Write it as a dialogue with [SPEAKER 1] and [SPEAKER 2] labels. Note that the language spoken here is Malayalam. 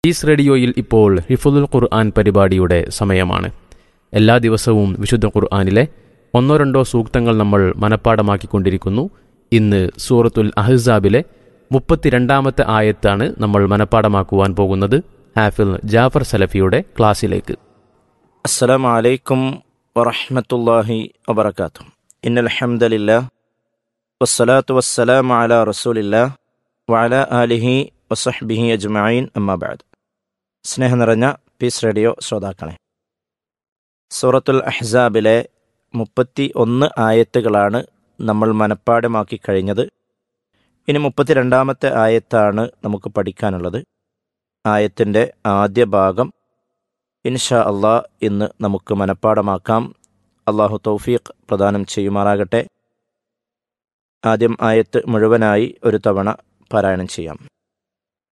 [SPEAKER 1] പീസ് റേഡിയോയിൽ ഇപ്പോൾ ഹിഫുദുൽ ഖുർആൻ പരിപാടിയുടെ സമയമാണ് എല്ലാ ദിവസവും വിശുദ്ധ ഖുർആനിലെ ഒന്നോ രണ്ടോ സൂക്തങ്ങൾ നമ്മൾ മനഃപ്പാടമാക്കിക്കൊണ്ടിരിക്കുന്നു ഇന്ന് സൂറത്തുൽ അഹ്സാബിലെ മുപ്പത്തിരണ്ടാമത്തെ ആയത്താണ് നമ്മൾ മനഃപ്പാടമാക്കുവാൻ പോകുന്നത് ഹാഫിൽ ജാഫർ സലഫിയുടെ ക്ലാസ്സിലേക്ക്
[SPEAKER 2] السلام عليكم ورحمة الله وبركاته إن الحمد لله والصلاة والسلام على رسول الله وعلى آله وصحبه أجمعين أما بعد സ്നേഹം നിറഞ്ഞ പീസ് റേഡിയോ ശ്രോതാക്കളെ സൂറത്തുൽ അഹ്സാബിലെ മുപ്പത്തി ഒന്ന് ആയത്തുകളാണ് നമ്മൾ മനഃപ്പാടമാക്കി കഴിഞ്ഞത് ഇനി മുപ്പത്തിരണ്ടാമത്തെ ആയത്താണ് നമുക്ക് പഠിക്കാനുള്ളത് ആയത്തിൻ്റെ ആദ്യ ഭാഗം ഇൻഷാ അള്ളാ ഇന്ന് നമുക്ക് മനഃപ്പാടമാക്കാം അള്ളാഹു തൗഫീഖ് പ്രദാനം ചെയ്യുമാറാകട്ടെ ആദ്യം ആയത്ത് മുഴുവനായി ഒരു തവണ പാരായണം ചെയ്യാം